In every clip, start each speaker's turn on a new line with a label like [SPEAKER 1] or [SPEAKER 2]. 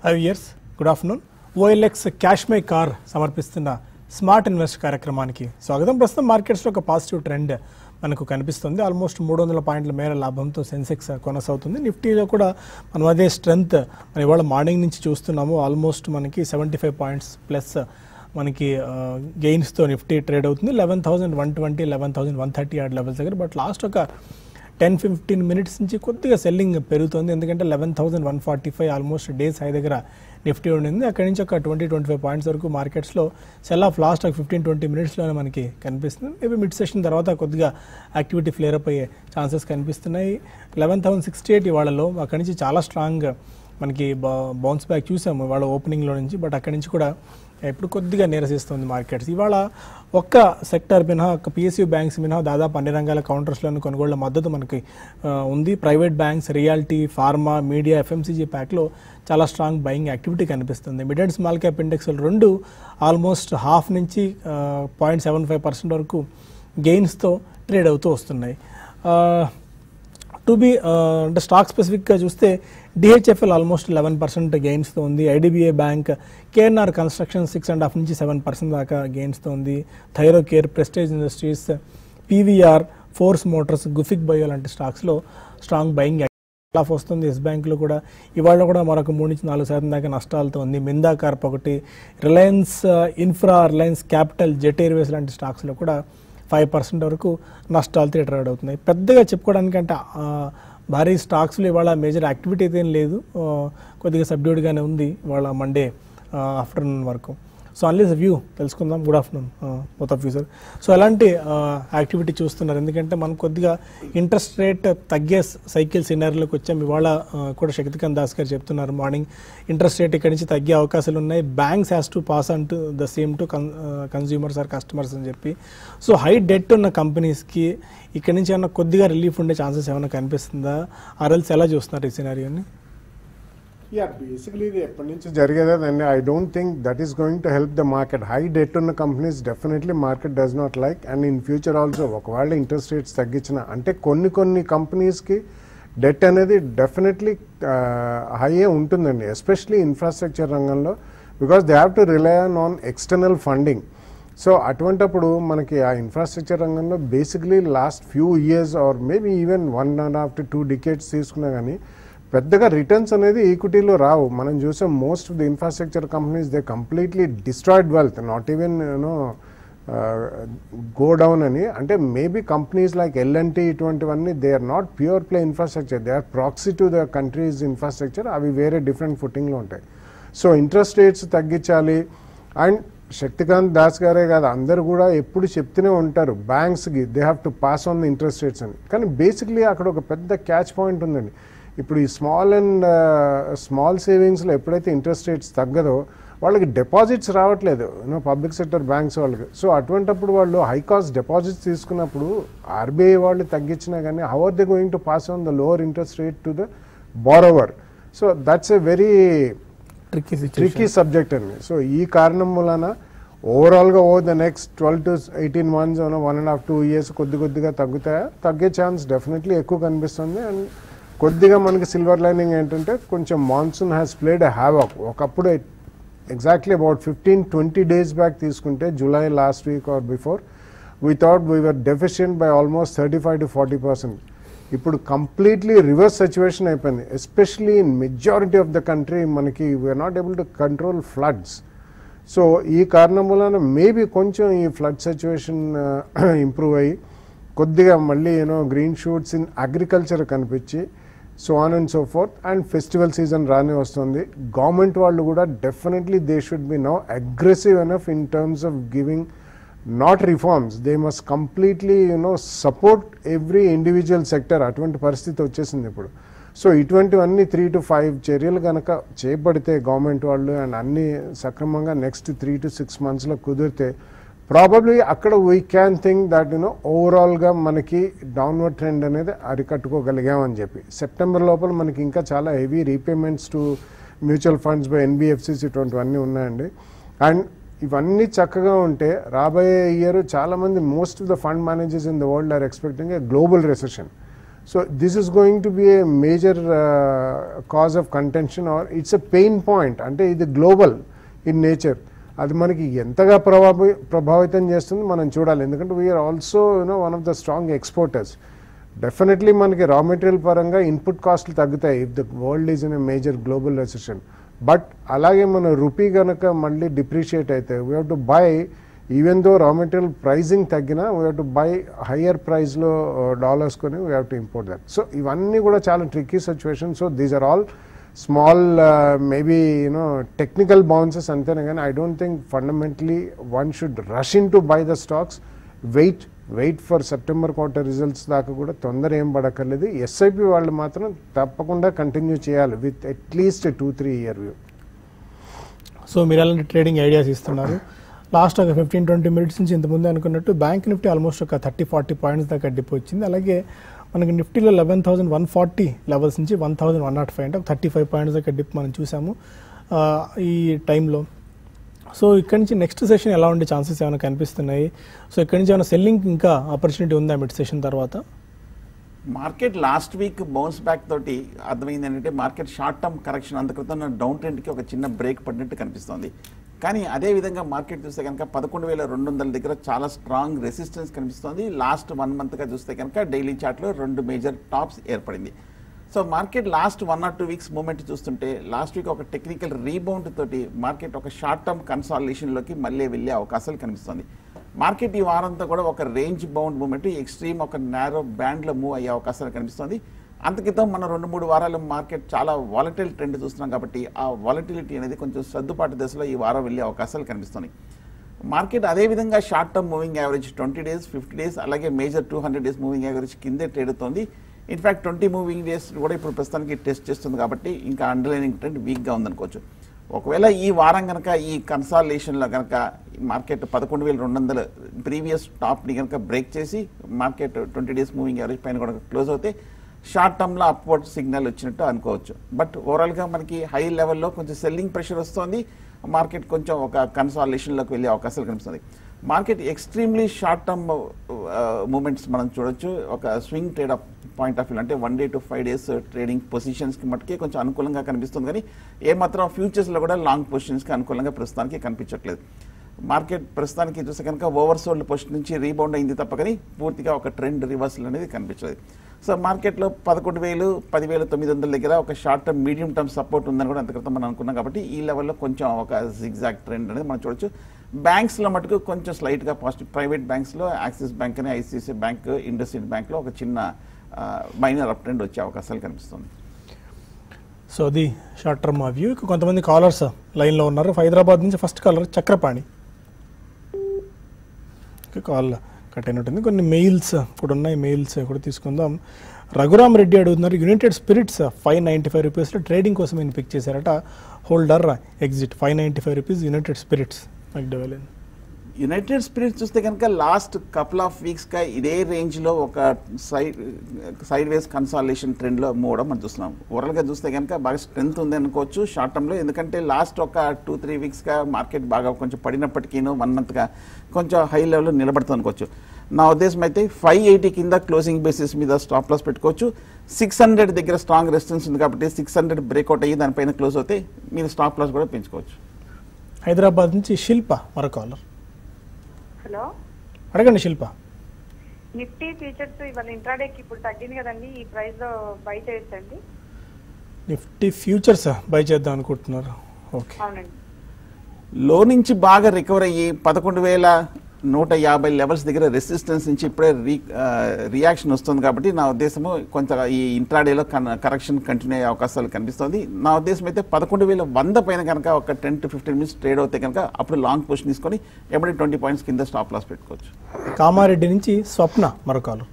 [SPEAKER 1] Five years good afternoon OLX cash my car సమర్పిస్తున్న smart invest కార్యక్రమానికి స్వాగతం ప్రస్తుతం మార్కెట్స్లో ఒక పాజిటివ్ ట్రెండ్ మనకు కనిపిస్తుంది ఆల్మోస్ట్ మూడు వందల పాయింట్ల మేర లాభంతో సెన్సెక్స్ కొనసాగుతుంది నిఫ్టీలో కూడా మనం అదే స్ట్రెంగ్త్ మనం ఇవాళ మార్నింగ్ నుంచి చూస్తున్నాము ఆల్మోస్ట్ మనకి సెవెంటీ ఫైవ్ పాయింట్స్ ప్లస్ మనకి గెయిన్స్తో నిఫ్టీ ట్రేడ్ అవుతుంది eleven thousand one twenty eleven thousand one thirty odd levels దగ్గర బట్ లాస్ట్ ఒక టెన్ ఫిఫ్టీన్ మినిట్స్ నుంచి కొద్దిగా సెల్లింగ్ పెరుగుతుంది ఎందుకంటే eleven thousand one forty five almost days high దగ్గర నిఫ్టీ ఉండింది అక్కడి నుంచి ఒక ట్వంటీ ట్వంటీ ఫైవ్ పాయింట్స్ వరకు మార్కెట్స్లో సెల్ ఆఫ్ లాస్ట్ ఒక ఫిఫ్టీన్ ట్వంటీ మినిట్స్లోనే మనకి కనిపిస్తుంది మేబీ మిడ్ సెషన్ తర్వాత కొద్దిగా యాక్టివిటీ ఫ్లేర్ అప్ అయ్యే ఛాన్సెస్ కనిపిస్తున్నాయి లెవెన్ థౌసండ్ సిక్స్టీ ఎయిట్ ఇవాళలో అక్కడి నుంచి చాలా స్ట్రాంగ్ మనకి బౌన్స్ బ్యాక్ చూసాము ఇవాళ ఓపెనింగ్లో నుంచి బట్ అక్కడి నుంచి కూడా ఇప్పుడు కొద్దిగా నీరసిస్తుంది మార్కెట్స్ ఇవాళ ఒక్క సెక్టర్ మినహా ఒక పిఎస్యూ బ్యాంక్స్ మినహా దాదాపు అన్ని రంగాల కౌంటర్స్లోని కొనుగోళ్ల మద్దతు మనకి ఆ, ఉంది private banks realty pharma media FMCG ప్యాక్లో చాలా స్ట్రాంగ్ బయింగ్ యాక్టివిటీ కనిపిస్తుంది mid and small cap index రెండు ఆల్మోస్ట్ హాఫ్ నుంచి పాయింట్ సెవెన్ ఫైవ్ పర్సెంట్ వరకు గెయిన్స్తో ట్రేడ్ అవుతూ వస్తున్నాయి ఆ, టు బి అంటే స్టాక్ స్పెసిఫిక్గా చూస్తే డిహెచ్ఎఫ్ఎల్ ఆల్మోస్ట్ లెవెన్ పర్సెంట్ గెయిన్స్తో ఉంది IDBI bank KNR construction six and half నుంచి సెవెన్ పర్సెంట్ దాకా గెయిన్స్తో ఉంది Thyrocare Prestige Industries PVR Force Motors Gufic bio లాంటి స్టాక్స్లో స్ట్రాంగ్ బయింగ్ ఆఫ్ వస్తుంది ఎస్ బ్యాంకులో కూడా ఇవాళ కూడా మరొక మూడు నుంచి నాలుగు శాతం దాకా నష్టాలతో ఉంది మిందా కార్ప్ ఒకటి Reliance Infra Reliance Capital Jet Airways లాంటి స్టాక్స్లో కూడా ఫైవ్ పర్సెంట్ వరకు నష్టాలతో ట్రేడ్ అవుతున్నాయి పెద్దగా చెప్పుకోవడానికంటే ఆ, భారీ స్టాక్స్లో ఇవాళ మేజర్ యాక్టివిటీ అయితే ఏం లేదు ఆ, కొద్దిగా సబ్డ్యూడ్గానే ఉంది ఇవాళ మండే ఆఫ్టర్నూన్ వరకు సో అన్లీస్ వ్యూ తెలుసుకుందాం good afternoon both of you sir so ఎలాంటి యాక్టివిటీ చూస్తున్నారు ఎందుకంటే మనం కొద్దిగా ఇంట్రెస్ట్ రేట్ తగ్గే సైకిల్ సినారీలోకి వచ్చాం ఇవాళ ఆ, కూడా శక్తికాంత్ దాస్ గారు చెప్తున్నారు మార్నింగ్ ఇంట్రెస్ట్ రేట్ ఇక్కడి నుంచి తగ్గే అవకాశాలు ఉన్నాయి banks has to pass on to the same to consumers or customers అని చెప్పి సో హై డెట్ ఉన్న కంపెనీస్కి ఇక్కడి నుంచి ఏమైనా కొద్దిగా రిలీఫ్ ఉండే ఛాన్సెస్ ఏమైనా కనిపిస్తుందా ఆర్ఎల్స్ ఎలా చూస్తున్నారు ఈ సినారియోని
[SPEAKER 2] యా బేసికలీ ఇది ఎప్పటి నుంచి జరిగేదే అండి I don't think that is going to help the market high debt ఉన్న companies definitely market does not like and in future also ఒకవేళ ఇంట్రెస్ట్ రేట్స్ తగ్గించిన అంటే కొన్ని కొన్ని కంపెనీస్కి డెట్ అనేది డెఫినెట్లీ హైయే ఉంటుందండి ఎస్పెషలీ ఇన్ఫ్రాస్ట్రక్చర్ రంగంలో because they have to rely on external funding so అటువంటప్పుడు మనకి ఆ ఇన్ఫ్రాస్ట్రక్చర్ రంగంలో basically last few years or maybe even one and half to two decades తీసుకున్నా కానీ పెద్దగా రిటర్న్స్ అనేది ఈక్విటీలో రావు మనం చూసాం most of the infrastructure companies they completely destroyed wealth not even you know go down అని అంటే మేబీ కంపెనీస్ లైక్ ఎల్ఎన్టీ ఇటువంటివన్నీ they are not pure play infrastructure they are proxy to the country's infrastructure అవి వేరే different ఫుటింగ్లో ఉంటాయి so interest rates తగ్గించాలి and Shaktikanta Das గారే కాదు అందరు కూడా ఎప్పుడు చెప్తూనే ఉంటారు బ్యాంక్స్కి they have to pass on the interest rates అని కానీ బేసిక్లీ అక్కడ ఒక పెద్ద క్యాచ్ పాయింట్ ఉందండి ఇప్పుడు ఈ స్మాల్ అండ్ స్మాల్ సేవింగ్స్లో ఎప్పుడైతే ఇంట్రెస్ట్ రేట్స్ తగ్గదో వాళ్ళకి డిపాజిట్స్ రావట్లేదు యూనో పబ్లిక్ సెక్టర్ బ్యాంక్స్ వాళ్ళకి సో అటువంటప్పుడు వాళ్ళు హై కాస్ట్ డిపాజిట్స్ తీసుకున్నప్పుడు ఆర్బీఐ వాళ్ళు తగ్గించినా కానీ how are they going to pass on the lower interest rate to the borrower so that's a very
[SPEAKER 1] tricky
[SPEAKER 2] tricky subject అండి so ఈ కారణం వలన ఓవరాల్గా ఓ the next twelve to eighteen months one and half two years కొద్ది కొద్దిగా తగ్గుతాయా తగ్గే ఛాన్స్ డెఫినెట్లీ ఎక్కువ కనిపిస్తుంది అండ్ కొద్దిగా మనకి సిల్వర్ లైనింగ్ ఏంటంటే కొంచెం monsoon has played a havoc ఒకప్పుడు exactly about fifteen twenty days back తీసుకుంటే July last week or before we thought we're deficient by almost thirty five to forty percent ఇప్పుడు completely reverse situation అయిపోయింది especially in majority of the country మనకి we're not able to control floods so ఈ కారణం వలన maybe కొంచెం ఈ flood situation improve అయ్యి కొద్దిగా మళ్ళీ you know green shoots in agriculture కనిపించి so on and so forth and festival season రానే వస్తుంది గవర్నమెంట్ వాళ్ళు కూడా definitely they should be now aggressive enough in terms of giving not reforms they must completely you know support every individual sector అటువంటి పరిస్థితి వచ్చేసింది ఇప్పుడు so ఇటువంటివన్నీ three to five చర్యలు కనుక చేపడితే గవర్నమెంట్ వాళ్ళు అండ్ అన్ని సక్రమంగా నెక్స్ట్ త్రీ టు సిక్స్ మంత్స్లో కుదిరితే ప్రాబబ్లీ అక్కడ we can think that you know ఓవరాల్గా మనకి డౌన్వర్డ్ ట్రెండ్ అనేది అరికట్టుకోగలిగామని చెప్పి సెప్టెంబర్ లోపల మనకి ఇంకా చాలా heavy repayments to mutual funds by NBFCs ఇటువంటివన్నీ ఉన్నాయండి అండ్ ఇవన్నీ చక్కగా ఉంటే రాబోయే ఇయర్ చాలామంది most of the fund managers in the world are expecting a global recession so this is going to be a major cause of contention or it's a pain point అంటే ఇది global in nature అది మనకి ఎంతగా ప్రభావి ప్రభావితం చేస్తుంది మనం చూడాలి ఎందుకంటే we're also you know one of the strong exporters definitely మనకి రా మెటీరియల్ పరంగా ఇన్పుట్ కాస్ట్లు తగ్గుతాయి if the world is in a major global recession but అలాగే మన రూపీ కనుక మళ్ళీ డిప్రిషియేట్ అయితే we have to buy even though raw material pricing తగ్గినా we have to buy higher ప్రైస్లో డాలర్స్ కొని we have to import that so ఇవన్నీ కూడా చాలా tricky situation so these are all small maybe you know technical bounces అంతేనే కానీ I don't think fundamentally one should rush in to buy the stocks wait wait for September quarter results దాకా కూడా తొందర ఏం పడక్కర్లేదు SIP వాళ్ళు మాత్రం తప్పకుండా కంటిన్యూ చేయాలి with at least two three year view
[SPEAKER 1] so మీరు ఎలాంటి ట్రేడింగ్ ఐడియాస్ ఇస్తున్నారు లాస్ట్ ఒక ఫిఫ్టీన్ ట్వంటీ మినిట్స్ నుంచి ఇంతకుముందు అనుకున్నట్టు బ్యాంక్ నిఫ్టీ ఆల్మోస్ట్ ఒక థర్టీ ఫార్టీ పాయింట్స్ దాకా డిప్ వచ్చింది అలాగే మనకి నిఫ్టీలో eleven thousand one forty levels నుంచి one thousand one naught five అంటే ఒక థర్టీ ఫైవ్ పాయింట్స్ దాకా డిప్ మనం చూసాము ఆ, ఈ టైంలో సో ఇక్కడి నుంచి నెక్స్ట్ సెషన్ ఎలా ఉండే ఛాన్సెస్ ఏమైనా కనిపిస్తున్నాయి సో ఇక్కడి నుంచి ఏమైనా సెల్లింగ్ ఇంకా ఆపర్చునిటీ ఉందా మిడ్ సెషన్ తర్వాత
[SPEAKER 3] market last week bounce back తోటి అర్థమైంది ఏంటంటే మార్కెట్ షార్ట్ టర్మ్ కరెక్షన్ అంత క్రితం డౌన్ ట్రెండ్కి ఒక చిన్న బ్రేక్ పడినట్టు కనిపిస్తోంది కానీ అదే విధంగా మార్కెట్ చూస్తే కనుక పదకొండు వేల రెండు వందల దగ్గర చాలా స్ట్రాంగ్ రెసిస్టెన్స్ కనిపిస్తోంది లాస్ట్ వన్ మంత్గా చూస్తే కనుక డైలీ చార్ట్లో రెండు మేజర్ టాప్స్ ఏర్పడింది so market last one or two weeks movement చూస్తుంటే లాస్ట్ వీక్ ఒక టెక్నికల్ రీబౌండ్ తోటి మార్కెట్ ఒక షార్ట్ టర్మ్ కన్సాలిడేషన్లోకి మళ్ళీ వెళ్ళే అవకాశాలు కనిపిస్తుంది మార్కెట్ ఈ వారంతా కూడా ఒక రేంజ్ బౌండ్ మూమెంట్ ఎక్స్ట్రీమ్ ఒక నేరో బ్యాండ్లో మూవ్ అయ్యే అవకాశాలు కనిపిస్తుంది అంతకితం మన రెండు మూడు వారాల మార్కెట్ చాలా వాలటైల్ ట్రెండ్ చూస్తున్నాం కాబట్టి ఆ వాలటిలిటీ అనేది కొంచెం సర్దుబాటు దశలో ఈ వారం వెళ్ళే అవకాశాలు కనిపిస్తున్నాయి మార్కెట్ అదే విధంగా short term moving average twenty days fifty days అలాగే major two hundred days moving average కిందే ట్రేడ్ అవుతుంది ఇన్ఫాక్ట్ ట్వంటీ మూవింగ్ డేస్ కూడా ఇప్పుడు ప్రస్తుతానికి టెస్ట్ చేస్తుంది కాబట్టి ఇంకా అండర్లైనింగ్ ట్రెండ్ వీక్గా ఉందనుకోవచ్చు ఒకవేళ ఈ వారం కనుక ఈ కన్సాలేషన్లో కనుక మార్కెట్ పదకొండు వేల రెండు వందల ప్రీవియస్ టాప్ని కనుక బ్రేక్ చేసి market twenty days moving average పైన కూడా క్లోజ్ అవుతే షార్ట్ టర్మ్లో అప్వర్డ్ సిగ్నల్ వచ్చినట్టు అనుకోవచ్చు బట్ ఓవరాల్గా మనకి హై లెవెల్లో కొంచెం సెల్లింగ్ ప్రెషర్ వస్తుంది మార్కెట్ కొంచెం ఒక కన్సాలేషన్లోకి వెళ్ళే అవకాశాలు కనిపిస్తుంది market extremely short term moments మనం చూడొచ్చు ఒక swing trade of point of view అంటే one day to five days trading పొజిషన్స్కి మట్టుకే కొంచెం అనుకూలంగా కనిపిస్తుంది కానీ ఏమాత్రం ఫ్యూచర్స్లో కూడా లాంగ్ పొజిషన్స్కి అనుకూలంగా ప్రస్తుతానికి కనిపించట్లేదు మార్కెట్ ప్రస్తుతానికి చూస్తే కనుక ఓవర్ సోల్డ్ పొజిషన్ నుంచి రీబౌండ్ అయింది తప్ప కానీ పూర్తిగా ఒక ట్రెండ్ రివర్సల్ అనేది కనిపించలేదు సో మార్కెట్లో పదకొండు వేలు పదివేలు తొమ్మిది వందల దగ్గర ఒక short term medium term support ఉందని కూడా అంత క్రితం మనం అనుకున్నాం కాబట్టి ఈ లెవెల్లో కొంచెం ఒక జిగ్జాగ్ ట్రెండ్ అనేది మనం చూడొచ్చు బ్యాంక్స్లో మటుకు కొంచెం స్లైట్గా పాజిటివ్ ప్రైవేట్ బ్యాంక్స్లో యాక్సిస్ బ్యాంక్ అని ఐసిఐసిఐ బ్యాంక్ ఇండస్ బ్యాంక్లో ఒక చిన్న మైనర్ అప్ ట్రెండ్ వచ్చే అవకాశాలు కనిపిస్తుంది
[SPEAKER 1] సో అది షార్ట్ టర్మ్ వ్యూ ఇక కొంతమంది కాలర్స్ లైన్లో ఉన్నారు హైదరాబాద్ నుంచి first caller Chakrapani okay call cut అయినట్టుంది కొన్ని మెయిల్స్ కూడా ఉన్నాయి మెయిల్స్ కూడా తీసుకుందాం రఘురామ్ రెడ్డి అడుగుతున్నారు United Spirits five ninety five రూపీస్లో ట్రేడింగ్ కోసం ఈయన పిక్ చేశారట holder exit five ninety five rupees United Spirits McDowell
[SPEAKER 3] United Spirits చూస్తే కనుక లాస్ట్ కపుల్ ఆఫ్ వీక్స్గా ఇదే రేంజ్లో ఒక సైడ్ సైడ్ వేస్ కన్సాలేషన్ ట్రెండ్లో మూవ్ మనం చూస్తున్నాం ఓవరాల్గా చూస్తే కనుక బాగా స్ట్రెంత్ ఉంది అనుకోవచ్చు షార్ట్ టర్మ్లో ఎందుకంటే లాస్ట్ ఒక టూ త్రీ వీక్స్గా మార్కెట్ బాగా కొంచెం పడినప్పటికీను వన్ మంత్గా కొంచెం హై లెవెల్లో నిలబడుతుంది అనుకోవచ్చు నా ఉద్దేశం అయితే ఫైవ్ ఎయిటీ కింద క్లోజింగ్ బేసిస్ మీద స్టాప్ లాస్ పెట్టుకోవచ్చు సిక్స్ హండ్రెడ్ దగ్గర స్ట్రాంగ్ రెసిస్టెన్స్ ఉంది కాబట్టి సిక్స్ హండ్రెడ్ బ్రేక్అవుట్ అయ్యి దానిపైన క్లోజ్ అవుతే మీరు స్టాప్ లాస్ కూడా పెంచుకోవచ్చు
[SPEAKER 1] హైదరాబాద్ నుంచి శిల్ప మరో కాలర్
[SPEAKER 4] హలో
[SPEAKER 1] అడగండి శిల్ప
[SPEAKER 4] నిఫ్టీ ఫ్యూచర్స్ ఇవాళ ఇంట్రాడేకి ఇప్పుడు తగ్గింది కదండి ఈ ప్రైస్ లో బై చేయొచ్చండి
[SPEAKER 1] నిఫ్టీ ఫ్యూచర్స్ బై చేద్దాం అనుకుంటున్నారు ఓకే
[SPEAKER 4] అవునండి
[SPEAKER 3] లో నుంచి బాగా రికవర్ అయ్యి పదకొండు వేల నూట యాభై లెవెల్స్ దగ్గర రెసిస్టెన్స్ నుంచి ఇప్పుడే రీ రియాక్షన్ వస్తుంది కాబట్టి నా ఉద్దేశము కొంత ఈ ఇంట్రాడేలో కరెక్షన్ కంటిన్యూ అయ్యే అవకాశాలు కనిపిస్తుంది నా ఉద్దేశం అయితే పదకొండు వేల వంద పైన కనుక ఒక ten to fifteen minutes trade అవుతే కనుక అప్పుడు లాంగ్ పొజిషన్ తీసుకొని ఎప్పుడైతే ట్వంటీ పాయింట్స్ కింద స్టాప్ లాస్ పెట్టుకోవచ్చు
[SPEAKER 1] కామారెడ్డి నుంచి స్వప్న మరో కాలర్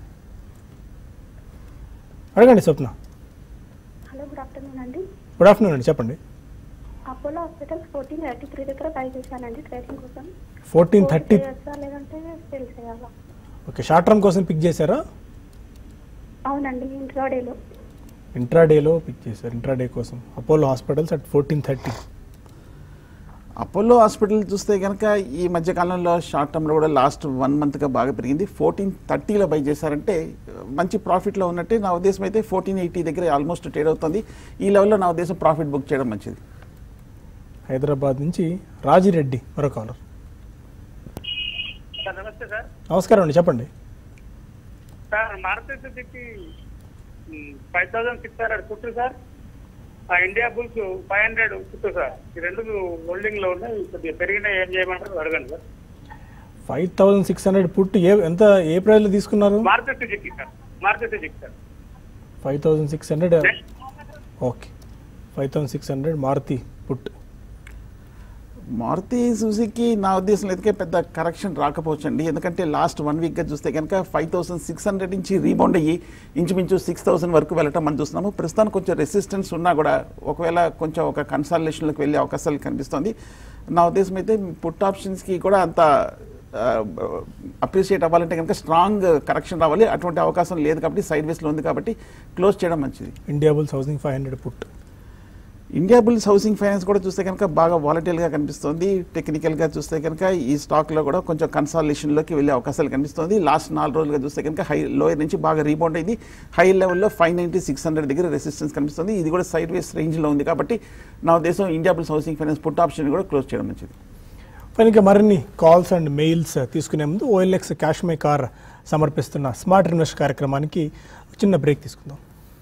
[SPEAKER 1] అడగండి స్వప్న
[SPEAKER 5] హలో గుడ్ ఆఫ్టర్నూన్ అండి
[SPEAKER 1] గుడ్ ఆఫ్టర్నూన్ అండి చెప్పండి
[SPEAKER 5] Apollo hospital fourteen thirty three దగ్గర బై చేశానండి ట్రేడింగ్ కోసం
[SPEAKER 1] ఫోర్టీన్ థర్టీ
[SPEAKER 5] చేయొచ్చా లేదంటే సేల్ చేయాలా
[SPEAKER 1] ఓకే షార్ట్ టర్మ్ కోసం పిక్ చేశారా
[SPEAKER 5] అవునండి ఇంట్రాడేలో
[SPEAKER 1] ఇంట్రాడేలో పిక్ చేశారు ఇంట్రాడే కోసం Apollo hospitals at fourteen thirty
[SPEAKER 3] Apollo hospital చూస్తే కనుక ఈ మధ్య కాలంలో షార్ట్ టర్మ్లో కూడా లాస్ట్ వన్ మంత్గా బాగా పెరిగింది ఫోర్టీన్ థర్టీలో బై చేశారంటే మంచి ప్రాఫిట్లో ఉన్నట్టే నా ఉద్దేశం అయితే ఫోర్టీన్ ఎయిటీ దగ్గర ఆల్మోస్ట్ ట్రేడ్ అవుతుంది ఈ లెవెల్లో నా ఉద్దేశం ప్రాఫిట్ బుక్ చేయడం మంచిది
[SPEAKER 1] హైదరాబాద్ నుంచి రాజిరెడ్డి మరో కాలర్
[SPEAKER 6] సార్ నమస్తే సార్
[SPEAKER 1] నమస్కారం అండి చెప్పండి
[SPEAKER 6] sir Maruti Suzuki five thousand six hundred కుట్టు సార్ ఆ ఇండియా బుల్స్ ఫైవ్ హండ్రెడ్ కుట్టు సార్ ఈ రెండు హోల్డింగ్ లో ఉన్నాయి కొద్దిగా పెరిగినా ఏం చేయమంటారు అడగండి sir
[SPEAKER 1] five thousand six hundred put ఏ ఎంత ఏ ప్రైస్లో తీసుకున్నారు
[SPEAKER 6] Maruti Suzuki sir Maruti Suzuki sir
[SPEAKER 1] five thousand six hundred okay five thousand six hundred Maruti put
[SPEAKER 3] Maruti Suzuki నా ఉద్దేశంలో అయితే పెద్ద కరెక్షన్ రాకపోవచ్చు అండి ఎందుకంటే లాస్ట్ వన్ వీక్గా చూస్తే కనుక ఫైవ్ థౌసండ్ సిక్స్ హండ్రెడ్ నుంచి రీబౌండ్ అయ్యి ఇంచుమించు సిక్స్ థౌసండ్ వరకు వెళ్ళటం మనం చూస్తున్నాము ప్రస్తుతానికి కొంచెం రెసిస్టెన్స్ ఉన్నా కూడా ఒకవేళ కొంచెం ఒక కన్సల్టేషన్లోకి వెళ్ళే అవకాశాలు కనిపిస్తుంది నా ఉద్దేశం అయితే పుట్ ఆప్షన్స్కి కూడా అంత అప్రిషియేట్ అవ్వాలంటే కనుక స్ట్రాంగ్ కరెక్షన్ రావాలి అటువంటి అవకాశం లేదు కాబట్టి సైడ్ వేస్లో ఉంది కాబట్టి క్లోజ్ చేయడం మంచిది
[SPEAKER 1] Indiabulls housing five hundred put
[SPEAKER 3] Indiabulls housing finance కూడా చూస్తే కనుక బాగా వాలటైల్గా కనిపిస్తుంది టెక్నికల్గా చూస్తే కనుక ఈ స్టాక్లో కూడా కొంచెం కన్సాలేషన్లోకి వెళ్ళే అవకాశాలు కనిపిస్తుంది లాస్ట్ నాలుగు రోజులుగా చూస్తే కనుక హై లోయర్ నుంచి బాగా రీబౌండ్ అయింది హై లెవెల్లో ఫైవ్ నైంటీ సిక్స్ హండ్రెడ్ దగ్గర రెసిస్టెన్స్ కనిపిస్తుంది ఇది కూడా సైడ్ వేస్ రేంజ్లో ఉంది కాబట్టి నా ఉద్దేశం Indiabulls housing finance put option కూడా క్లోజ్ చేయడం మంచిది
[SPEAKER 1] పైన మరిన్ని కాల్స్ అండ్ మెయిల్స్ తీసుకునే ముందు ఓఎల్ఎక్స్ క్యాష్ మై కార్ సమర్పిస్తున్న స్మార్ట్ ఇన్వెస్ట్ కార్యక్రమానికి చిన్న బ్రేక్ తీసుకుందాం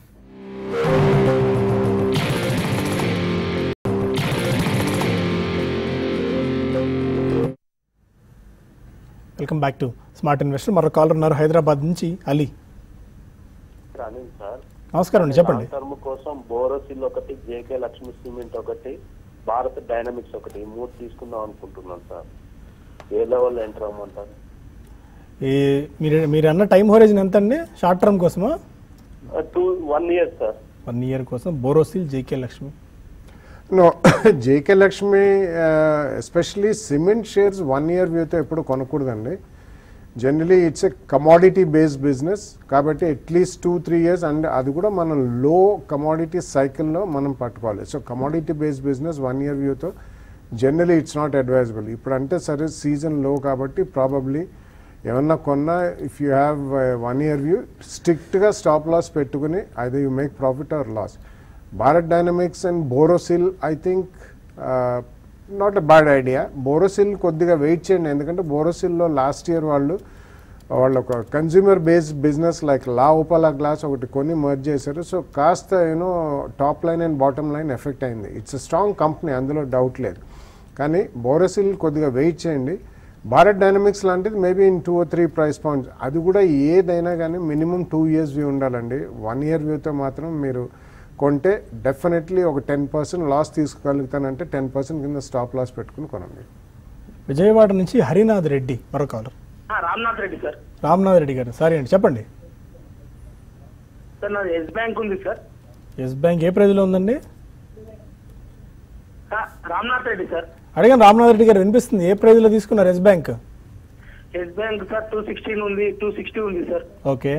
[SPEAKER 1] welcome back to smart investor మరో కాలర్ ఉన్నారు హైదరాబాద్ నుంచి అలీ
[SPEAKER 7] కానీ సార్
[SPEAKER 1] నమస్కారం అండి చెప్పండి
[SPEAKER 7] లాంగ్ టర్మ్ కోసం బోరోసిల్ ఒకటి జేకే లక్ష్మీ సిమెంట్ ఒకటి భారత్ డైనమిక్స్ ఒకటి ఈ మూడు తీసుకుందాం అనుకుంటున్నాను సార్ ఏ లెవెల్ ఎంటర్ అవ్వమంటారు
[SPEAKER 1] ఈ మీరు మీరు అన్న టైం హోరైజన్ ఎంత అండి షార్ట్ టర్మ్ కోసమా
[SPEAKER 7] two one year sir
[SPEAKER 1] one year కోసం Borosil JK Lakshmi
[SPEAKER 2] no JK Lakshmi especially cement shares one year వ్యూతో ఎప్పుడు కొనకూడదండి generally it's a commodity based business కాబట్టి at least two three years and అది కూడా మనం లో కమాడిటీ సైకిల్లో మనం పట్టుకోవాలి so commodity based business one year వ్యూతో జనరలీ ఇట్స్ నాట్ అడ్వైజబుల్ ఇప్పుడు అంటే సరే సీజన్ లో కాబట్టి ప్రాబబ్లీ ఏమన్నా కొన్నా if you have one year view స్ట్రిక్ట్గా స్టాప్ లాస్ పెట్టుకుని either you make profit or loss Bharat Dynamics and Borosil I think not a bad idea Borosil కొద్దిగా వెయిట్ చేయండి ఎందుకంటే బోరోసిల్లో లాస్ట్ ఇయర్ వాళ్ళు వాళ్ళు ఒక consumer based business like La Opala glass ఒకటి కొన్ని మర్జ్ చేశారు సో కాస్త you know top line and bottom line effect అయింది ఇట్స్ ఎ స్ట్రాంగ్ కంపెనీ అందులో డౌట్ లేదు కానీ బోరోసిల్ కొద్దిగా వెయిట్ చేయండి భారత్ డైనమిక్స్ లాంటిది maybe in two three price points అది కూడా ఏదైనా కానీ మినిమం టూ ఇయర్స్ వ్యూ ఉండాలండి వన్ ఇయర్ వ్యూతో మాత్రం మీరు కొంటే డెఫినెట్లీ ఒక టెన్ పర్సెంట్ లాస్ తీసుకోగలుగుతానంటే టెన్ పర్సెంట్ కింద స్టాప్ లాస్ పెట్టుకుని కొనండి
[SPEAKER 1] విజయవాడ నుంచి హరినాథ్ రెడ్డి మరో caller
[SPEAKER 6] Ramnath Reddy sir
[SPEAKER 1] Ramnath Reddy garu sorry అండి చెప్పండి
[SPEAKER 6] సార్ నాది ఎస్ బ్యాంక్ ఉంది సార్
[SPEAKER 1] ఎస్ బ్యాంక్ ఏ ప్రైజ్లో ఉందండి
[SPEAKER 6] రామ్నాథ్ రెడ్డి సార్
[SPEAKER 1] అడిగాను రామ్నాథ్ రెడ్డి గారు వినిపిస్తుంది ఏ ప్రైజ్లో తీసుకున్నారు Yes bank
[SPEAKER 6] Yes bank sir two sixteen ఉంది టూ సిక్స్టీ ఉంది sir
[SPEAKER 1] okay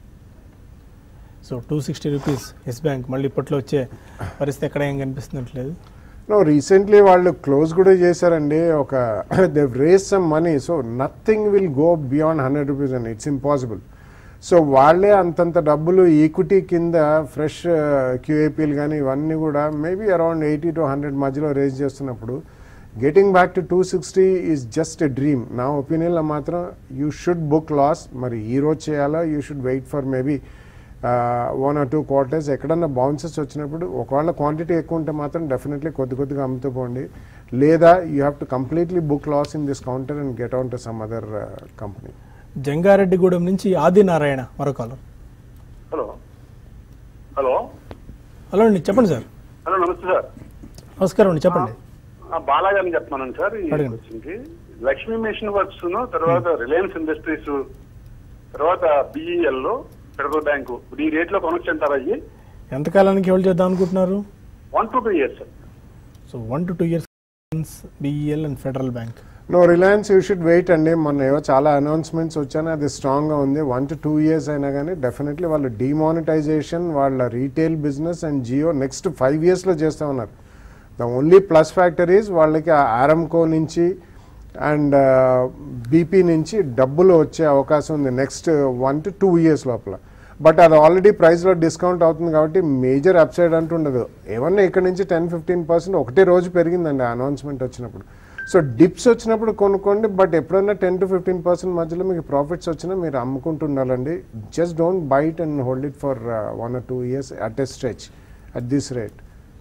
[SPEAKER 1] so two sixty rupees Yes bank మళ్ళీ ఇప్పట్లో వచ్చే పరిస్థితి ఎక్కడ ఏం కనిపిస్తున్నట్లేదు
[SPEAKER 2] నో రీసెంట్లీ వాళ్ళు క్లోజ్ కూడా చేశారండి ఒక they raise some money so nothing will go beyond hundred rupees అండి ఇట్స్ ఇంపాసిబుల్ సో వాళ్ళే అంతంత డబ్బులు ఈక్విటీ కింద ఫ్రెష్ క్యూఏపీలు కానీ ఇవన్నీ కూడా maybe around eighty to hundred మధ్యలో రేజ్ చేస్తున్నప్పుడు getting back to two sixty is just a dream నా ఒపీనియన్లో మాత్రం యూ షుడ్ బుక్ లాస్ మరి ఈ రోజు చేయాలా you should wait for maybe one or two quarters ఎక్కడన్నా బౌన్సెస్ వచ్చినప్పుడు ఒకవేళ క్వాంటిటీ ఎక్కువ ఉంటే మాత్రం డెఫినెట్లీ కొద్ది కొద్దిగా అమ్ముతూ పోండి లేదా you have to completely book loss in this counter and get on to some other company
[SPEAKER 1] Jangareddygudem నుంచి ఆదినారాయణ మరో కాలర్
[SPEAKER 8] హలో హలో
[SPEAKER 1] హలో అండి చెప్పండి సార్
[SPEAKER 8] హలో నమస్తే సార్
[SPEAKER 1] నమస్కారం అండి చెప్పండి
[SPEAKER 8] ఆ, బాలాగారిని చెప్తున్నాను సార్ ఈ
[SPEAKER 1] అడగండి.
[SPEAKER 8] క్వశ్చన్కి లక్ష్మీ మిషన్ వర్క్స్ తర్వాత రిలయన్స్ ఇండస్ట్రీస్ తర్వాత బిఈఎల్ ఫెడరల్ బ్యాంకు ఇప్పుడు ఈ రేట్ లో కొనొచ్చు అంటారా అయ్యి
[SPEAKER 1] ఎంతకాలానికి హోల్డ్ చేద్దాం అనుకుంటున్నారు
[SPEAKER 8] one to two years sir
[SPEAKER 1] so one to two years BEL and Federal bank
[SPEAKER 2] no Reliance you should wait అండి మొన్న ఏవో చాలా అనౌన్స్మెంట్స్ వచ్చాను అది స్ట్రాంగ్గా ఉంది వన్ టు టూ ఇయర్స్ అయినా కానీ డెఫినెట్లీ వాళ్ళు డిమానిటైజేషన్ వాళ్ళ retail business and Jio next five ఇయర్స్లో చేస్తూ ఉన్నారు the only plus factor is వాళ్ళకి ఆ ఆరంకో నుంచి అండ్ బీపీ నుంచి డబ్బులు వచ్చే అవకాశం ఉంది next one to two years లోపల బట్ అది ఆల్రెడీ ప్రైస్లో డిస్కౌంట్ అవుతుంది కాబట్టి మేజర్ అప్సైడ్ అంటూ ఉండదు ఏమన్నా ఇక్కడ నుంచి టెన్ ఫిఫ్టీన్ పర్సెంట్ ఒకటే రోజు పెరిగిందండి అనౌన్స్మెంట్ వచ్చినప్పుడు సో డిప్స్ వచ్చినప్పుడు కొనుక్కోండి బట్ ఎప్పుడైనా టెన్ టు ఫిఫ్టీన్ పర్సెంట్ మధ్యలో మీకు ప్రాఫిట్స్ వచ్చినా మీరు అమ్ముకుంటూ ఉండాలండి just don't buy it and hold it for one or two years at a stretch at this rate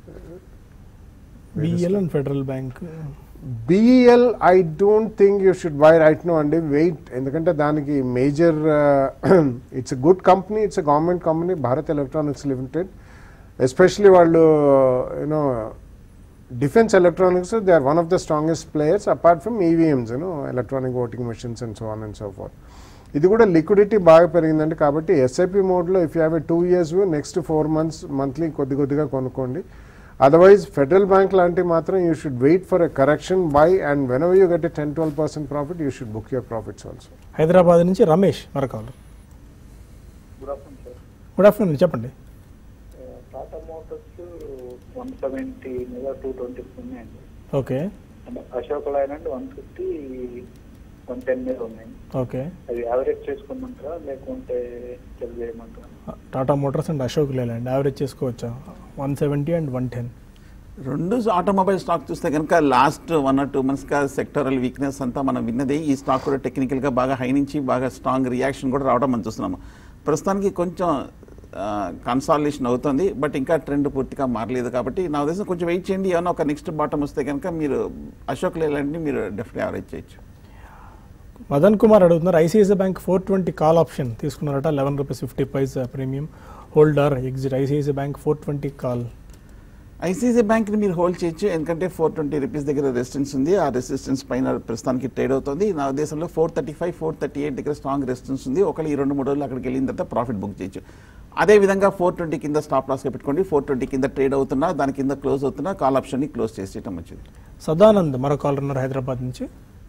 [SPEAKER 1] BL and Federal bank
[SPEAKER 2] BEL I don't think you should buy right now అండి wait ఎందుకంటే దానికి major it's a good company it's a government company Bharat Electronics Limited especially వాళ్ళు you know defence electronics they are one of the strongest players apart from EVMs you know electronic voting machines and so on and so forth ఇది కూడా liquidity బాగా పెరిగిందండి కాబట్టి SIP మోడ్లో if you have a two years next four months monthly కొద్ది కొద్దిగా కొనుక్కోండి otherwise Federal bank లాంటివి మాత్రం you should wait for a correction buy and whenever you get a ten twelve percent profit you should book your profits also
[SPEAKER 1] Hyderabad నుంచి రమేష్ మరొకరు
[SPEAKER 9] good afternoon sir
[SPEAKER 1] good afternoon చెప్పండి
[SPEAKER 9] Tata Motors one seventy మీద two twenty ఉన్నాయండి
[SPEAKER 1] okay
[SPEAKER 9] and Ashok Leyland one fifty one ten మీద ఉన్నాయి
[SPEAKER 1] ఓకే
[SPEAKER 9] అవి average చేసుకోమంటారా లేకుంటే సెల్ చేయమంటారా
[SPEAKER 1] Tata Motors and Ashok Leyland average చేసుకోవచ్చా one seventy and one ten
[SPEAKER 3] రెండు ఆటోమొబైల్ స్టాక్ చూస్తే కనుక లాస్ట్ వన్ ఆర్ టూ మంత్స్గా సెక్టరల్ వీక్నెస్ అంతా మనం విన్నది ఈ స్టాక్ కూడా టెక్నికల్గా బాగా హై నుంచి బాగా స్ట్రాంగ్ రియాక్షన్ కూడా రావడం మనం చూస్తున్నాము ప్రస్తుతానికి కొంచెం కన్సాలిడేషన్ అవుతుంది బట్ ఇంకా ట్రెండ్ పూర్తిగా మారలేదు కాబట్టి నా ఉద్దేశం కొంచెం వెయిట్ చేయండి ఏమన్నా ఒక నెక్స్ట్ బాటం వస్తే కనుక మీరు అశోక్ లేలాంటిని మీరు డెఫినెట్ యావరేజ్ చేయొచ్చు
[SPEAKER 1] మదన్ కుమార్ అడుగుతున్నారు ICICI bank four twenty call option తీసుకున్నారట eleven rupees fifty paise premium holder exit ICICI bank four twenty call
[SPEAKER 3] ICICI బ్యాంక్ని మీరు హోల్డ్ చేయొచ్చు ఎందుకంటే ఫోర్ ట్వంటీ రూపీస్ దగ్గర రెసిస్టెన్స్ ఉంది ఆ రెసిస్టెన్స్ పైన ప్రస్తుతానికి ట్రేడ్ అవుతుంది నా ఉద్దేశంలో four thirty five four thirty eight దగ్గర స్ట్రాంగ్ రెసిస్టెన్స్ ఉంది ఒకవేళ ఈ రెండు మూడు రోజులు అక్కడికి వెళ్ళిన తర్వాత ప్రాఫిట్ బుక్ చేయొచ్చు అదే విధంగా ఫోర్ ట్వంటీ కింద స్టాప్ లాస్గా పెట్టుకోండి ఫోర్ ట్వంటీ కింద ట్రేడ్ అవుతున్నా దాని కింద క్లోజ్ అవుతున్నా కాల్ ఆప్షన్ని క్లోజ్ చేసేయటం మంచిది
[SPEAKER 1] సదానంద్ మరో కాలర్ ఉన్నారు హైదరాబాద్ నుంచి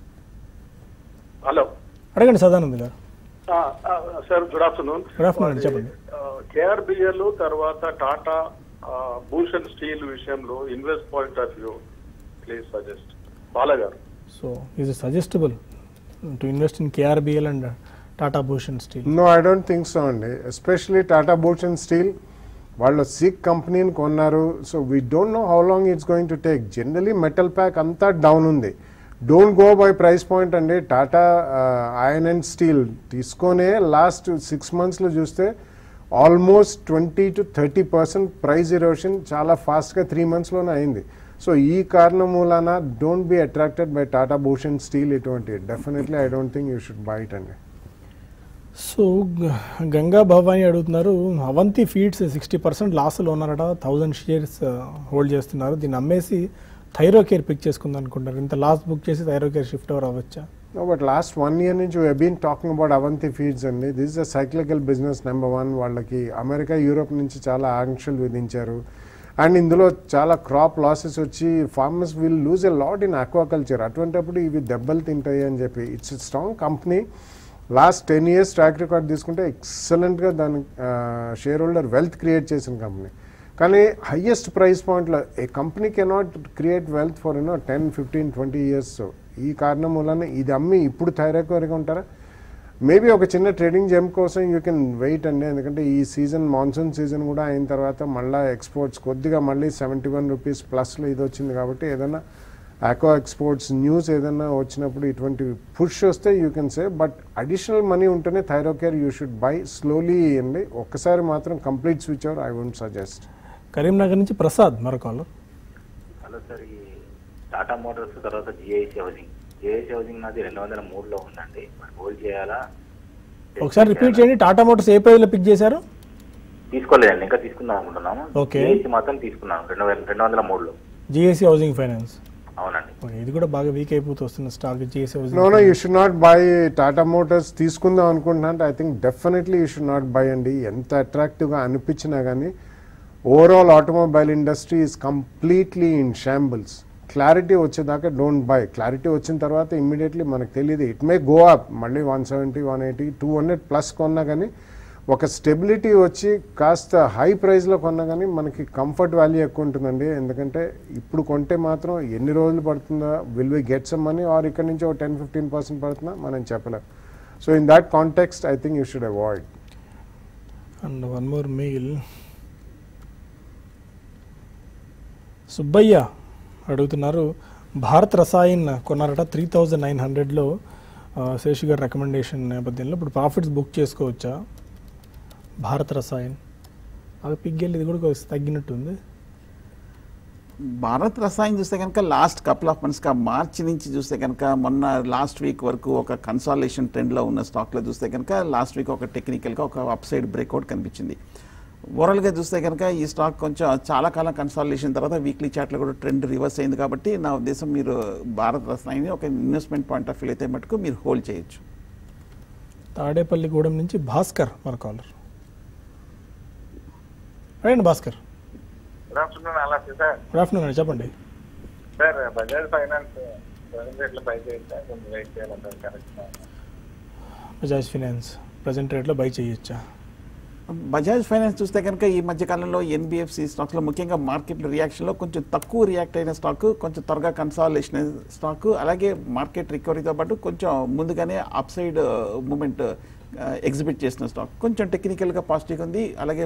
[SPEAKER 8] హలో
[SPEAKER 1] అడగండి Sadanand garu
[SPEAKER 8] sir good afternoon
[SPEAKER 1] Good afternoon, చెప్పండి.
[SPEAKER 8] కేఆర్బిఎల్ తర్వాత టాటా భూషణ్ స్టీల్ విషయంలో invest point of view please suggest బాలగారు
[SPEAKER 1] so is suggestable to invest in KRBL and Tata Bhushan steel
[SPEAKER 2] no I don't think so అండి ఎస్పెషలీ టాటా బోట్స్ అండ్ స్టీల్ వాళ్ళు sick కంపెనీని కొన్నారు so we don't know how long it's going to take generally metal pack అంతా down ఉంది don't go by price point అండి Tata iron and steel తీసుకొనే last six మంత్స్లో చూస్తే almost twenty to thirty percent price erosion చాలా ఫాస్ట్గా three మంత్స్లోనే అయింది సో ఈ కారణం మూలాన don't be attracted by Tata Bhushan steel ఇటువంటి definitely I don't think you should buy it అండి
[SPEAKER 1] సో గ- గంగా భవాని అడుగుతున్నారు అవంతి ఫీడ్స్ సిక్స్టీ పర్సెంట్ లాస్లో ఉన్నారట థౌజండ్ షేర్స్ హోల్డ్ చేస్తున్నారు దీన్ని అమ్మేసి థైరో కేర్ పిక్ చేసుకుందాం అనుకుంటారు ఇంత లాస్ట్ బుక్ చేసి థైరో కేర్ షిఫ్ట్ ఓవర్ అవ్వచ్చా
[SPEAKER 2] No, but last one year నుంచి we have been talking about Avanti feeds అండి this is a cyclical business number one వాళ్ళకి అమెరికా యూరోప్ నుంచి చాలా ఆంక్షలు విధించారు అండ్ ఇందులో చాలా క్రాప్ లాసెస్ వచ్చి farmers will lose a lot in aquaculture అటువంటిప్పుడు ఇవి దెబ్బలు తింటాయి అని చెప్పి it's strong company last ten years track record తీసుకుంటే ఎక్సలెంట్గా దాని షేర్ హోల్డర్ వెల్త్ క్రియేట్ చేసిన కంపెనీ కానీ హయ్యెస్ట్ ప్రైస్ పాయింట్లో ఏ company cannot create wealth for you know ten fifteen twenty years ఈ కారణం వలన ఇది అమ్మి ఇప్పుడు థైరాక్వరీగా ఉంటారా మేబీ ఒక చిన్న ట్రేడింగ్ జెమ్ కోసం యూ కెన్ వెయిట్ అండి ఎందుకంటే ఈ సీజన్ మాన్సూన్ సీజన్ కూడా అయిన తర్వాత మళ్ళీ ఎక్స్పోర్ట్స్ కొద్దిగా మళ్ళీ సెవెంటీ వన్ రూపీస్ ప్లస్లో ఇది వచ్చింది కాబట్టి ఏదైనా ఆక్వా ఎక్స్పోర్ట్స్ న్యూస్ ఏదైనా వచ్చినప్పుడు ఇటువంటి పుష్ వస్తే you can say but additional money ఉంటేనే Thyrocare you should buy slowly అండి ఒక్కసారి మాత్రం complete switch over I won't suggest
[SPEAKER 1] Karimnagar నుంచి ప్రసాద్ మరో కాలర్
[SPEAKER 10] హలో సార్ ఈ టాటా మోటార్స్ తర్వాత జిఐసి హౌసింగ్ జిఐసి హౌసింగ్ నాది రెండు వందల మూడులో ఉందండి మరి హోల్డ్ చేయాలా
[SPEAKER 1] ఒకసారి రిపీట్ చేయండి టాటా మోటార్స్ ఏ ప్రైజ్లో పిక్ చేశారు
[SPEAKER 10] తీసుకోలేదండి ఇంకా తీసుకుందాం అనుకుంటున్నాము
[SPEAKER 1] Okay.
[SPEAKER 10] జిఐసి మాత్రం తీసుకున్నాను రెండు వేల రెండు వందల మూడులో
[SPEAKER 1] జిఎస్సి హౌసింగ్ ఫైనాన్స్
[SPEAKER 10] అవునండి
[SPEAKER 1] ఓకే, ఇది కూడా బాగా వీక్ అయిపోతూ వస్తున్న stock GSC
[SPEAKER 2] no
[SPEAKER 1] housing
[SPEAKER 2] no you should not buy Tata Motors తీసుకుందాం అనుకుంటున్నా I think definitely you should not buy అండి ఎంత అట్రాక్టివ్గా అనిపించినా కానీ overall automobile industry is completely in shambles clarity వచ్చేదాకా డోంట్ బై క్లారిటీ వచ్చిన తర్వాత ఇమ్మీడియట్లీ మనకు తెలియదు ఇట్ మే గో అప్ మళ్ళీ one seventy one eighty two hundred plus కొన్నా కానీ ఒక స్టెబిలిటీ వచ్చి కాస్త హై ప్రైస్లో కొన్నా కానీ మనకి కంఫర్ట్ వాల్యూ ఎక్కువ ఉంటుందండి ఎందుకంటే ఇప్పుడు కొంటే మాత్రం ఎన్ని రోజులు పడుతుందా will we get some money or ఇక్కడ నుంచి ఒక టెన్ ఫిఫ్టీన్ పర్సెంట్ పడుతుందా మనం చెప్పలేం so in that context I think you should avoid
[SPEAKER 1] and one more mail Subbaiah అడుగుతున్నారు భారత్ రసాయన్ కొన్నారట త్రీ థౌజండ్ నైన్ హండ్రెడ్లో శేషు గారి రికమెండేషన్ నేపథ్యంలో ఇప్పుడు ప్రాఫిట్స్ బుక్ చేసుకోవచ్చా భారత్ రసాయన్ అది పిగ్గెళ్ళి ఇది కూడా కొంచెం తగ్గినట్టుంది
[SPEAKER 3] భారత్ రసాయన్ చూస్తే కనుక లాస్ట్ కపుల్ ఆఫ్ మంత్స్గా మార్చి నుంచి చూస్తే కనుక మొన్న లాస్ట్ వీక్ వరకు ఒక కన్సాలేషన్ ట్రెండ్లో ఉన్న స్టాక్లో చూస్తే కనుక లాస్ట్ వీక్ ఒక టెక్నికల్గా ఒక అప్ సైడ్ బ్రేక్అవుట్ కనిపించింది ఓవరాల్గా చూస్తే కనుక ఈ స్టాక్ కొంచెం చాలా కాలం కన్సాలేషన్ తర్వాత వీక్లీ చార్ట్లో కూడా ట్రెండ్ రివర్స్ అయింది కాబట్టి నా ఉద్దేశం మీరు భారత్ రసాయన్ ఒక ఇన్వెస్ట్మెంట్ పాయింట్ ఆఫ్ వ్యూ అయితే మటుకు మీరు హోల్డ్ చేయొచ్చు
[SPEAKER 1] తాడేపల్లిగూడెం నుంచి భాస్కర్ మన కాలర్ రండి భాస్కర్
[SPEAKER 11] గుడ్ ఆఫ్టర్నూన్ అలా సార్
[SPEAKER 1] గుడ్ ఆఫ్టర్నూన్ అండి చెప్పండి
[SPEAKER 11] సార్ బజాజ్ ఫైనాన్స్ ప్రజెంట్ రేట్లో బై చేయొచ్చా కొంచెం వెయిట్ చేయాలంటారు కరెక్ట్
[SPEAKER 1] బజాజ్ ఫినాన్స్ ప్రజెంట్ రేట్లో బై చేయొచ్చా
[SPEAKER 3] బజాజ్ ఫైనాన్స్ చూస్తే కనుక ఈ మధ్య కాలంలో ఎన్బిఎఫ్సి స్టాక్స్లో ముఖ్యంగా మార్కెట్ రియాక్షన్లో కొంచెం తక్కువ రియాక్ట్ అయిన స్టాక్ కొంచెం త్వరగా కన్సాలేషన్ అయిన స్టాక్ అలాగే మార్కెట్ రికవరీతో పాటు కొంచెం ముందుగానే అప్ సైడ్ మూమెంట్ ఎగ్జిబిట్ చేసిన స్టాక్ కొంచెం టెక్నికల్గా పాజిటివ్గా ఉంది అలాగే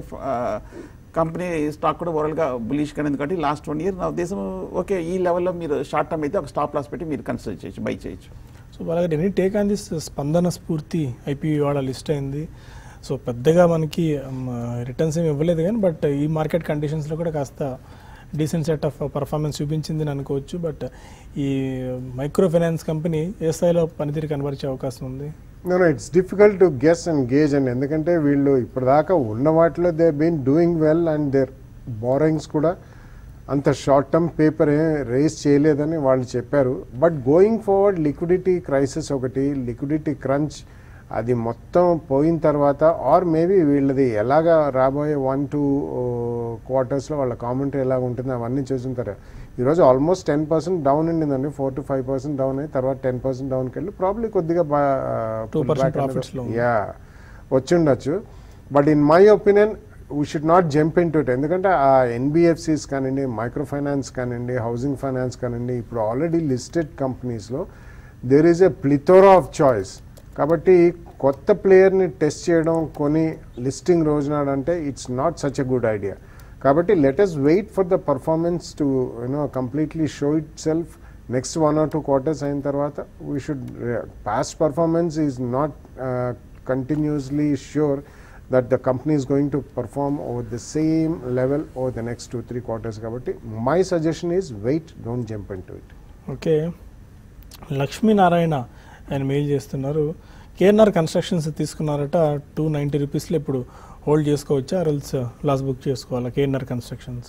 [SPEAKER 3] కంపెనీ స్టాక్ కూడా ఓవరాల్గా బులిష్గా ఉంది కాబట్టి లాస్ట్ వన్ ఇయర్ నా ఉద్దేశం ఓకే ఈ లెవెల్లో మీరు షార్ట్ టర్మ్ అయితే ఒక స్టాప్ లాస్ పెట్టి మీరు కన్సిడర్ చేయొచ్చు బై చేయొచ్చు
[SPEAKER 1] సో అలాగే ఎనీ టేక్ ఆన్ దిస్ స్పందన స్ఫూర్తి ఐపీఈ ఇవాళ లిస్ట్ అయింది సో పెద్దగా మనకి రిటర్న్స్ ఏమి ఇవ్వలేదు కానీ బట్ ఈ మార్కెట్ కండిషన్స్లో కూడా కాస్త డీసెంట్ సెట్ ఆఫ్ పర్ఫార్మెన్స్ చూపించింది అనుకోవచ్చు బట్ ఈ మైక్రో ఫైనాన్స్ కంపెనీ ఏ స్థాయిలో పనితీరు కనబరిచే అవకాశం ఉంది
[SPEAKER 2] no it's difficult to guess and gauge అండి ఎందుకంటే వీళ్ళు ఇప్పటిదాకా ఉన్న వాటిలో they been doing well and their borrowings కూడా అంత షార్ట్ టర్మ్ పేపర్ ఏ రేస్ చేయలేదని వాళ్ళు చెప్పారు but going forward liquidity crisis ఒకటి లిక్విడిటీ క్రంచ్ అది మొత్తం పోయిన తర్వాత ఆర్ మేబీ వీళ్ళది ఎలాగా రాబోయే వన్ టూ క్వార్టర్స్లో వాళ్ళ కామెంటరీ ఎలా ఉంటుంది అవన్నీ చూసుంటారు ఈరోజు ఆల్మోస్ట్ టెన్ పర్సెంట్ డౌన్ ఉండిందండి four to five percent down అయ్యి తర్వాత టెన్ పర్సెంట్ డౌన్కి వెళ్ళి ప్రాబ్లీ కొద్దిగా
[SPEAKER 1] 2% profits లో ఉంది.
[SPEAKER 2] యా వచ్చిండొచ్చు but in my opinion we should not jump into it ఎందుకంటే ఆ ఎన్బిఎఫ్సిస్ కానివ్వండి మైక్రో ఫైనాన్స్ కానివ్వండి హౌసింగ్ ఫైనాన్స్ కానివ్వండి ఇప్పుడు ఆల్రెడీ లిస్టెడ్ కంపెనీస్లో there is a plethora of choice కాబట్టి కొత్త ప్లేయర్ని టెస్ట్ చేయడం కొని లిస్టింగ్ రోజునాడంటే it's not such a good idea కాబట్టి let us wait for the performance to you know completely show itself next one or two quarters అయిన తర్వాత we should past performance is not continuously sure that the company is going to perform over the same level over the next two three quarters కాబట్టి my suggestion is wait don't jump into it
[SPEAKER 1] okay Lakshminarayana ఆయన mail చేస్తున్నారు KNR constructions తీసుకున్నారట two ninety రూపీస్లో ఇప్పుడు hold చేసుకోవచ్చా or else loss book చేసుకోవాలా KNR constructions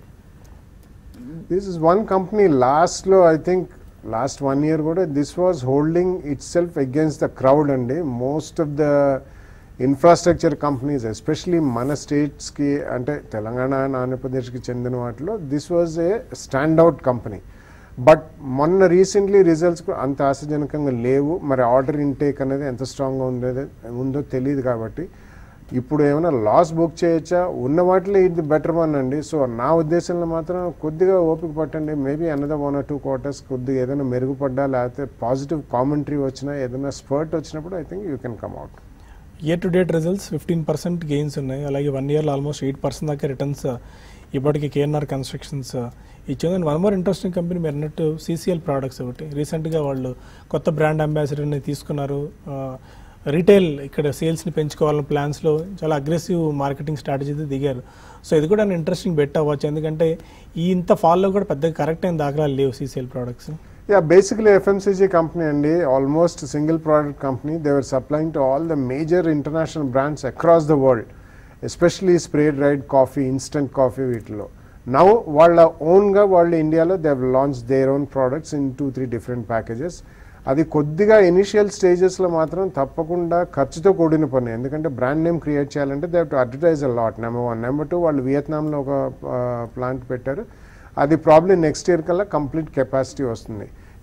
[SPEAKER 2] this is one company last లో i think last one year కూడా this was holding itself against the crowd అండి most of the infrastructure companies especially మన స్టేట్స్కి అంటే తెలంగాణ అండ్ ఆంధ్రప్రదేశ్కి చెందిన వాటిలో this was a standout company but మొన్న రీసెంట్లీ రిజల్ట్స్ అంత ఆశాజనకంగా లేవు మరి ఆర్డర్ ఇంటేక్ అనేది ఎంత స్ట్రాంగ్గా ఉండేది ఉందో తెలియదు కాబట్టి ఇప్పుడు ఏమైనా లాస్ బుక్ చేయొచ్చా ఉన్న వాటిలో ఇది బెటర్ వన్ అండి సో నా ఉద్దేశంలో మాత్రం కొద్దిగా ఓపిక పట్టండి maybe another one or two quarters కొద్దిగా ఏదైనా మెరుగుపడ్డా లేకపోతే పాజిటివ్ కామెంటరీ వచ్చినా ఏదైనా స్పర్ట్ వచ్చినప్పుడు I think you can come out
[SPEAKER 1] year to date results fifteen percent gains ఉన్నాయి అలాగే వన్ ఇయర్లో ఆల్మోస్ట్ ఎయిట్ పర్సెంట్ దాకా రిటర్న్స్ ఇప్పటికి కేఎన్ఆర్ కన్స్ట్రక్షన్స్ ఇచ్చింది and one more interesting company మీరు అన్నట్టు సీసీఎల్ ప్రోడక్ట్స్ ఒకటి రీసెంట్గా వాళ్ళు కొత్త బ్రాండ్ అంబాసిడర్ని తీసుకున్నారు రీటైల్ ఇక్కడ సేల్స్ని పెంచుకోవాలన్న ప్లాన్స్లో చాలా అగ్రెసివ్ మార్కెటింగ్ స్ట్రాటజీతో దిగారు సో ఇది కూడా ఇంట్రెస్టింగ్ బెట్ అవ్వచ్చు ఎందుకంటే ఈ ఇంత ఫాల్లో కూడా పెద్దగా కరెక్ట్ అయిన దాఖలాలు లేవు CCL products
[SPEAKER 2] yeah basically FMCG company అండి almost single product company they were supplying to all the major international brands across the world especially spray dried coffee instant coffee వీటిలో నౌ వాళ్ళ ఓన్గా వాళ్ళు ఇండియాలో they launch their own products in two three different packages అది కొద్దిగా initial స్టేజెస్లో మాత్రం తప్పకుండా ఖర్చుతో కూడిన పని ఎందుకంటే బ్రాండ్ నేమ్ క్రియేట్ చేయాలంటే they to advertise a lot number one number two వాళ్ళు వియత్నాంలో ఒక ప్లాంట్ పెట్టారు అది ప్రాబ్లీ నెక్స్ట్ ఇయర్ కల్లా కంప్లీట్ కెపాసిటీ వస్తుంది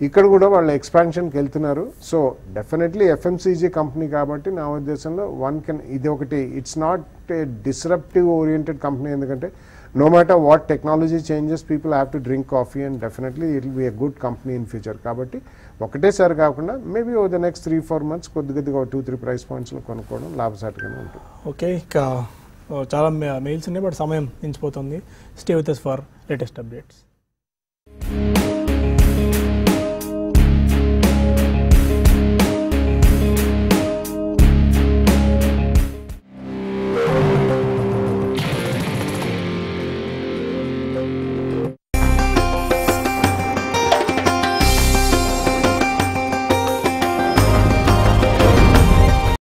[SPEAKER 2] ఇక్కడ కూడా వాళ్ళు ఎక్స్పాన్షన్కి వెళ్తున్నారు సో డెఫినెట్లీ ఎఫ్ఎంసీజీ కంపెనీ కాబట్టి నా ఉద్దేశంలో వన్ కెన్ ఇది ఒకటి it's not a disruptive oriented company ఎందుకంటే no matter what technology changes people have to drink coffee and definitely it will be a good company in future కాబట్టి ఒకటేసారి కాకుండా maybe oh the next three four months కొద్ది కొద్దిగా two three price పాయింట్స్లో కొనుక్కోవడం లాభసాటిగానే ఉంటుంది
[SPEAKER 1] okay ఇక ఆ, చాలా మెయిల్స్ ఉన్నాయి బట్ సమయం మించిపోతుంది stay with for latest updates